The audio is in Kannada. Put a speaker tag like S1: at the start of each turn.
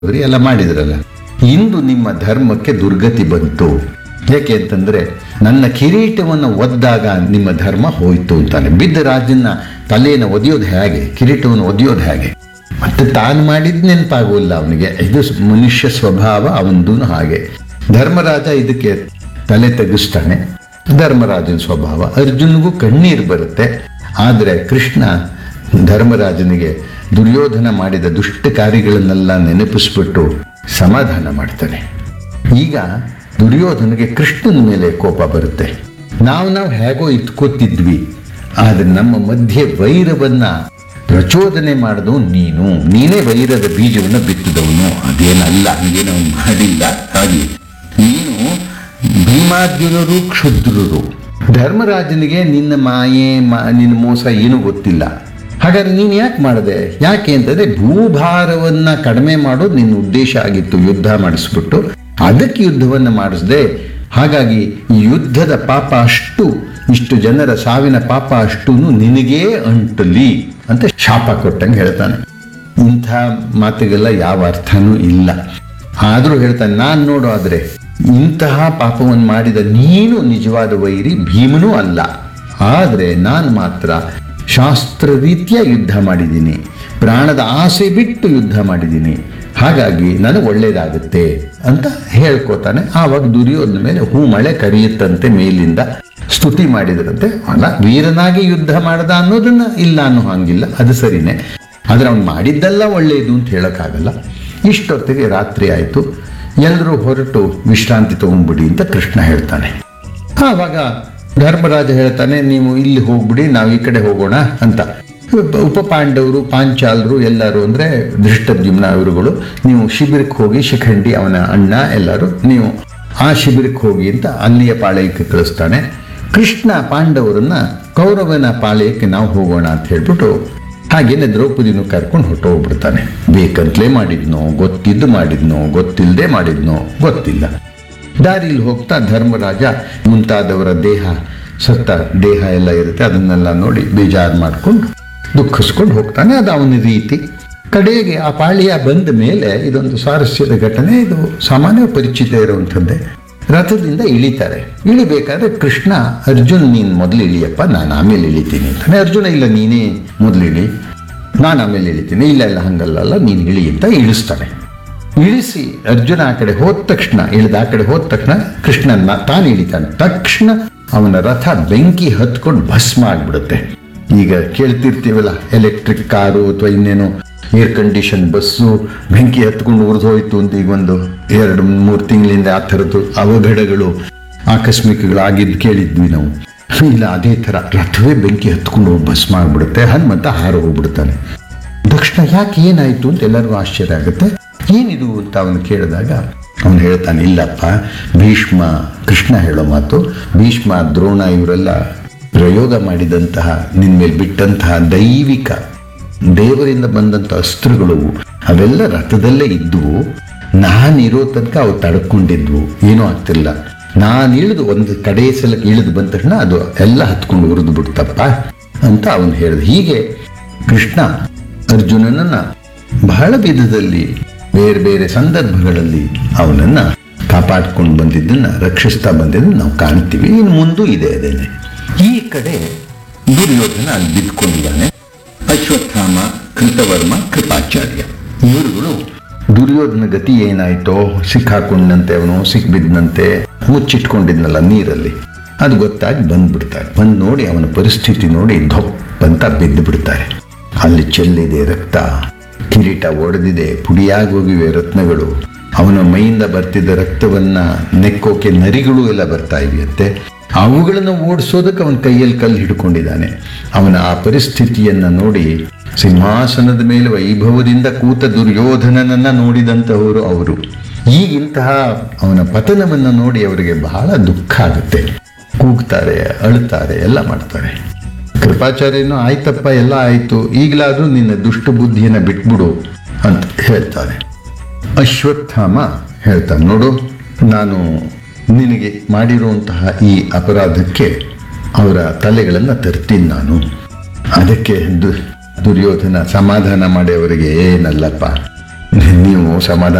S1: ಹೋದ್ರಿ ಎಲ್ಲ ಮಾಡಿದ್ರಲ್ಲ ಇಂದು ನಿಮ್ಮ ಧರ್ಮಕ್ಕೆ ದುರ್ಗತಿ ಬಂತು ಯಾಕೆ ಅಂತಂದ್ರೆ ನನ್ನ ಕಿರೀಟವನ್ನು ಒದ್ದಾಗ ನಿಮ್ಮ ಧರ್ಮ ಹೋಯ್ತು ಅಂತಾನೆ ಬಿದ್ದ ರಾಜನ ತಲೆಯನ್ನು ಒದೆಯೋದು ಹೇಗೆ ಕಿರೀಟವನ್ನು ಒದೆಯೋದು ಹೇಗೆ ಮತ್ತೆ ತಾನು ಮಾಡಿದ್ ನೆನಪಾಗೋಲ್ಲ ಅವನಿಗೆ ಇದು ಮನುಷ್ಯ ಸ್ವಭಾವ ಅವನದು ಹಾಗೆ ಧರ್ಮರಾಜ ಇದಕ್ಕೆ ತಲೆ ತೆಗಿಸ್ತಾನೆ ಧರ್ಮರಾಜನ ಸ್ವಭಾವ ಅರ್ಜುನ್ಗೂ ಕಣ್ಣೀರು ಬರುತ್ತೆ ಆದರೆ ಕೃಷ್ಣ ಧರ್ಮರಾಜನಿಗೆ ದುರ್ಯೋಧನ ಮಾಡಿದ ದುಷ್ಟ ಕಾರ್ಯಗಳನ್ನೆಲ್ಲ ನೆನಪಿಸ್ಬಿಟ್ಟು ಸಮಾಧಾನ ಮಾಡ್ತಾನೆ ಈಗ ದುರ್ಯೋಧನಿಗೆ ಕೃಷ್ಣನ ಮೇಲೆ ಕೋಪ ಬರುತ್ತೆ ನಾವು ನಾವು ಹೇಗೋ ಇಟ್ಕೋತಿದ್ವಿ ಆದರೆ ನಮ್ಮ ಮಧ್ಯೆ ವೈರವನ್ನ ಪ್ರಚೋದನೆ ಮಾಡಿದವು ನೀನು ನೀನೇ ವೈರದ ಬೀಜವನ್ನು ಬಿತ್ತಿದವನು ಅದೇನಲ್ಲ ಹಂಗೇನು ಅವ್ನು ಮಾಡಿಲ್ಲ ಹಾಗೆ ನೀನು ಭೀಮಾರ್ಜುನರು ಕ್ಷುದ್ರರು ಧರ್ಮರಾಜನಿಗೆ ನಿನ್ನ ಮಾಯೆ ಮಾ ನಿನ್ನ ಮೋಸ ಏನೂ ಗೊತ್ತಿಲ್ಲ ಹಾಗಾದ್ರೆ ನೀನು ಯಾಕೆ ಮಾಡಿದೆ ಯಾಕೆ ಅಂತಂದ್ರೆ ಭೂಭಾರವನ್ನ ಕಡಿಮೆ ಮಾಡೋದು ನಿನ್ನ ಉದ್ದೇಶ ಆಗಿತ್ತು ಯುದ್ಧ ಮಾಡಿಸ್ಬಿಟ್ಟು ಅದಕ್ಕೆ ಯುದ್ಧವನ್ನು ಮಾಡಿಸ್ದೆ ಹಾಗಾಗಿ ಈ ಯುದ್ಧದ ಪಾಪ ಅಷ್ಟು ಇಷ್ಟು ಜನರ ಸಾವಿನ ಪಾಪ ಅಷ್ಟು ನಿನಗೇ ಅಂಟಲಿ ಅಂತ ಶಾಪ ಕೊಟ್ಟಂಗೆ ಹೇಳ್ತಾನೆ ಇಂಥ ಮಾತುಗೆಲ್ಲ ಯಾವ ಅರ್ಥನೂ ಇಲ್ಲ ಆದರೂ ಹೇಳ್ತಾನೆ ನಾನು ನೋಡು ಆದರೆ ಇಂತಹ ಪಾಪವನ್ನು ಮಾಡಿದ ನೀನು ನಿಜವಾದ ವೈರಿ ಭೀಮನೂ ಅಲ್ಲ ಆದರೆ ನಾನು ಮಾತ್ರ ಶಾಸ್ತ್ರ ರೀತಿಯ ಯುದ್ಧ ಮಾಡಿದ್ದೀನಿ ಪ್ರಾಣದ ಆಸೆ ಬಿಟ್ಟು ಯುದ್ಧ ಮಾಡಿದ್ದೀನಿ ಹಾಗಾಗಿ ನನಗೆ ಒಳ್ಳೇದಾಗುತ್ತೆ ಅಂತ ಹೇಳ್ಕೊತಾನೆ ಆವಾಗ ದುರ್ಯೋಧನ ಮೇಲೆ ಹೂ ಮಳೆ ಕರಿಯುತ್ತಂತೆ ಮೇಲಿಂದ ಸ್ತುತಿ ಮಾಡಿದ್ರಂತೆ ಅಲ್ಲ ವೀರನಾಗಿ ಯುದ್ಧ ಮಾಡ್ದ ಅನ್ನೋದನ್ನ ಇಲ್ಲ ಅನ್ನೋ ಹಂಗಿಲ್ಲ ಅದು ಸರಿನೇ ಆದರೆ ಅವ್ನು ಮಾಡಿದ್ದೆಲ್ಲ ಒಳ್ಳೆಯದು ಅಂತ ಹೇಳೋಕ್ಕಾಗಲ್ಲ ಇಷ್ಟೊತ್ತಿಗೆ ರಾತ್ರಿ ಆಯಿತು ಎಲ್ಲರೂ ಹೊರಟು ವಿಶ್ರಾಂತಿ ತಗೊಂಡ್ಬಿಡಿ ಅಂತ ಕೃಷ್ಣ ಹೇಳ್ತಾನೆ ಆವಾಗ ಧರ್ಮರಾಜ ಹೇಳ್ತಾನೆ ನೀವು ಇಲ್ಲಿ ಹೋಗ್ಬಿಡಿ ನಾವು ಈ ಕಡೆ ಹೋಗೋಣ ಅಂತ ಉಪ ಉಪ ಪಾಂಡವರು ಪಾಂಚಾಲರು ಎಲ್ಲರೂ ಅಂದರೆ ಧೃಷ್ಟದ್ಯುಮ್ನ ಅವರುಗಳು ನೀವು ಶಿಬಿರಕ್ಕೆ ಹೋಗಿ ಶಿಖಂಡಿ ಅವನ ಅಣ್ಣ ಎಲ್ಲರೂ ನೀವು ಆ ಶಿಬಿರಕ್ಕೆ ಹೋಗಿ ಅಂತ ಅಲ್ಲಿಯ ಪಾಳಯಕ್ಕೆ ಕಳಿಸ್ತಾನೆ ಕೃಷ್ಣ ಪಾಂಡವರನ್ನ ಕೌರವನ ಪಾಳಯಕ್ಕೆ ನಾವು ಹೋಗೋಣ ಅಂತ ಹೇಳ್ಬಿಟ್ಟು ಹಾಗೇನೆ ದ್ರೌಪದಿನೂ ಕರ್ಕೊಂಡು ಹೊಟ್ಟೋಗ್ಬಿಡ್ತಾನೆ ಬೇಕಂತಲೇ ಮಾಡಿದ್ನೋ ಗೊತ್ತಿದ್ದು ಮಾಡಿದ್ನೋ ಗೊತ್ತಿಲ್ಲದೆ ಮಾಡಿದ್ನೋ ಗೊತ್ತಿಲ್ಲ ದಾರಿಲಿ ಹೋಗ್ತಾ ಧರ್ಮರಾಜ ಮುಂತಾದವರ ದೇಹ ಸತ್ತ ದೇಹ ಎಲ್ಲ ಇರುತ್ತೆ ಅದನ್ನೆಲ್ಲ ನೋಡಿ ಬೇಜಾರು ಮಾಡ್ಕೊಂಡು ದುಃಖಿಸ್ಕೊಂಡು ಹೋಗ್ತಾನೆ ಅದು ಅವನ ರೀತಿ ಕಡೆಗೆ ಆ ಪಾಳಿಯ ಬಂದ ಮೇಲೆ ಇದೊಂದು ಸ್ವಾರಸ್ಯದ ಘಟನೆ ಇದು ಸಾಮಾನ್ಯ ಪರಿಚಿತ ಇರುವಂಥದ್ದೇ ರಥದಿಂದ ಇಳಿತಾರೆ ಇಳಿಬೇಕಾದ್ರೆ ಕೃಷ್ಣ ಅರ್ಜುನ್ ನೀನು ಮೊದಲು ಇಳಿಯಪ್ಪ ನಾನು ಆಮೇಲೆ ಇಳಿತೀನಿ ಅಂತಾನೆ ಅರ್ಜುನ ಇಲ್ಲ ನೀನೇ ಮೊದಲು ಇಳಿ ನಾನು ಆಮೇಲೆ ಇಳಿತೀನಿ ಇಲ್ಲ ಇಲ್ಲ ಹಂಗಲ್ಲ ನೀನು ಇಳಿ ಅಂತ ಇಳಿಸ್ತಾನೆ ಇಳಿಸಿ ಅರ್ಜುನ ಆ ಕಡೆ ಹೋದ ತಕ್ಷಣ ಇಳಿದ ಆ ಕಡೆ ಹೋದ ತಕ್ಷಣ ಕೃಷ್ಣನ ತಾನು ಇಳಿತಾನೆ ತಕ್ಷಣ ಅವನ ರಥ ಬೆಂಕಿ ಹತ್ಕೊಂಡು ಭಸ್ಮ ಆಗ್ಬಿಡುತ್ತೆ ಈಗ ಕೇಳ್ತಿರ್ತೀವಲ್ಲ ಎಲೆಕ್ಟ್ರಿಕ್ ಕಾರು ಅಥವಾ ಇನ್ನೇನು ಏರ್ ಕಂಡೀಷನ್ ಬಸ್ಸು ಬೆಂಕಿ ಹತ್ಕೊಂಡು ಉರಿದು ಹೋಯ್ತು ಅಂತ ಈಗ ಒಂದು ಎರಡು ಮೂರು ತಿಂಗಳಿಂದ ಆ ಥರದ್ದು ಅವಘಡಗಳು ಆಕಸ್ಮಿಕಗಳು ಆಗಿದ್ದು ಕೇಳಿದ್ವಿ ನಾವು ಇಲ್ಲ ಅದೇ ಥರ ರಥವೇ ಬೆಂಕಿ ಹತ್ಕೊಂಡು ಹೋಗಿ ಭಸ್ಮ ಆಗ್ಬಿಡುತ್ತೆ ಹನುಮಂತ ಹಾರು ಹೋಗ್ಬಿಡ್ತಾನೆ ತಕ್ಷಣ ಯಾಕೆ ಏನಾಯ್ತು ಅಂತ ಎಲ್ಲರಿಗೂ ಆಶ್ಚರ್ಯ ಆಗುತ್ತೆ ಏನಿದು ಅಂತ ಅವನು ಕೇಳಿದಾಗ ಅವನು ಹೇಳ್ತಾನೆ ಇಲ್ಲಪ್ಪ ಭೀಷ್ಮ ಕೃಷ್ಣ ಹೇಳೋ ಮಾತು ಭೀಷ್ಮ ದ್ರೋಣ ಇವರೆಲ್ಲ ಪ್ರಯೋಗ ಮಾಡಿದಂತಹ ನಿನ್ನ ಮೇಲೆ ಬಿಟ್ಟಂತಹ ದೈವಿಕ ದೇವರಿಂದ ಬಂದಂಥ ಅಸ್ತ್ರಗಳು ಅವೆಲ್ಲ ರಥದಲ್ಲೇ ಇದ್ವು ನಾನಿರೋ ತನಕ ಅವು ತಡ್ಕೊಂಡಿದ್ವು ಏನೂ ಆಗ್ತಿಲ್ಲ ನಾನು ಇಳಿದು ಒಂದು ಕಡೆ ಸಲಕ್ಕೆ ಇಳಿದು ಬಂದ ತಕ್ಷಣ ಅದು ಎಲ್ಲ ಹತ್ಕೊಂಡು ಉರಿದು ಬಿಡ್ತಪ್ಪ ಅಂತ ಅವನು ಹೇಳಿದ ಹೀಗೆ ಕೃಷ್ಣ ಅರ್ಜುನನನ್ನ ಬಹಳ ವಿಧದಲ್ಲಿ ಬೇರೆ ಬೇರೆ ಸಂದರ್ಭಗಳಲ್ಲಿ ಅವನನ್ನ ಕಾಪಾಡ್ಕೊಂಡು ಬಂದಿದ್ದನ್ನ ರಕ್ಷಿಸ್ತಾ ಬಂದಿದ್ದನ್ನು ನಾವು ಕಾಣ್ತೀವಿ ಇನ್ನು ಮುಂದೂ ಇದೆ ಅದೇನೆ ಈ ಕಡೆ ದುರ್ಯೋಧನ ಅಲ್ಲಿ ಬಿದ್ಕೊಂಡಿದ್ದಾನೆ ಅಶ್ವತ್ಥಾಮ ಕೃತವರ್ಮ ಕೃಪಾಚಾರ್ಯ ಇವರುಗಳು ದುರ್ಯೋಧನ ಗತಿ ಏನಾಯ್ತೋ ಸಿಕ್ಕಾಕೊಂಡಂತೆ ಅವನು ಸಿಕ್ಬಿದ್ದಂತೆ ಮುಚ್ಚಿಟ್ಕೊಂಡಿದ್ನಲ್ಲ ನೀರಲ್ಲಿ ಅದು ಗೊತ್ತಾಗಿ ಬಂದ್ಬಿಡ್ತಾರೆ ಬಂದು ನೋಡಿ ಅವನ ಪರಿಸ್ಥಿತಿ ನೋಡಿ ಧೊಪ್ ಅಂತ ಬಿದ್ದು ಬಿಡ್ತಾರೆ ಅಲ್ಲಿ ಚೆಲ್ಲಿದೆ ರಕ್ತ ಕಿರೀಟ ಒಡೆದಿದೆ ಪುಡಿಯಾಗೋಗಿವೆ ರತ್ನಗಳು ಅವನ ಮೈಯಿಂದ ಬರ್ತಿದ್ದ ರಕ್ತವನ್ನ ನೆಕ್ಕೋಕೆ ನರಿಗಳು ಎಲ್ಲ ಬರ್ತಾ ಇವೆಯಂತೆ ಅವುಗಳನ್ನು ಓಡಿಸೋದಕ್ಕೆ ಅವನ ಕೈಯಲ್ಲಿ ಕಲ್ಲು ಹಿಡ್ಕೊಂಡಿದ್ದಾನೆ ಅವನ ಆ ಪರಿಸ್ಥಿತಿಯನ್ನ ನೋಡಿ ಸಿಂಹಾಸನದ ಮೇಲೆ ವೈಭವದಿಂದ ಕೂತ ದುರ್ಯೋಧನನನ್ನ ನೋಡಿದಂತಹವರು ಅವರು ಈಗಿಂತಹ ಅವನ ಪತನವನ್ನ ನೋಡಿ ಅವರಿಗೆ ಬಹಳ ದುಃಖ ಆಗುತ್ತೆ ಕೂಗ್ತಾರೆ ಅಳ್ತಾರೆ ಎಲ್ಲ ಮಾಡ್ತಾರೆ ಕೃಪಾಚಾರ್ಯನು ಆಯ್ತಪ್ಪ ಎಲ್ಲ ಆಯ್ತು ಈಗಲಾದ್ರೂ ನಿನ್ನ ದುಷ್ಟ ಬುದ್ಧಿಯನ್ನ ಬಿಟ್ಬಿಡು ಅಂತ ಹೇಳ್ತಾನೆ ಅಶ್ವತ್ಥಾಮ ಹೇಳ್ತಾನೆ ನೋಡು ನಾನು ನಿನಗೆ ಮಾಡಿರುವಂತಹ ಈ ಅಪರಾಧಕ್ಕೆ ಅವರ ತಲೆಗಳನ್ನು ತರ್ತೀನಿ ನಾನು ಅದಕ್ಕೆ ದು ದುರ್ಯೋಧನ ಸಮಾಧಾನ ಮಾಡಿ ಅವರಿಗೆ ಏನಲ್ಲಪ್ಪ ನೀವು ಸಮಾಧಾನ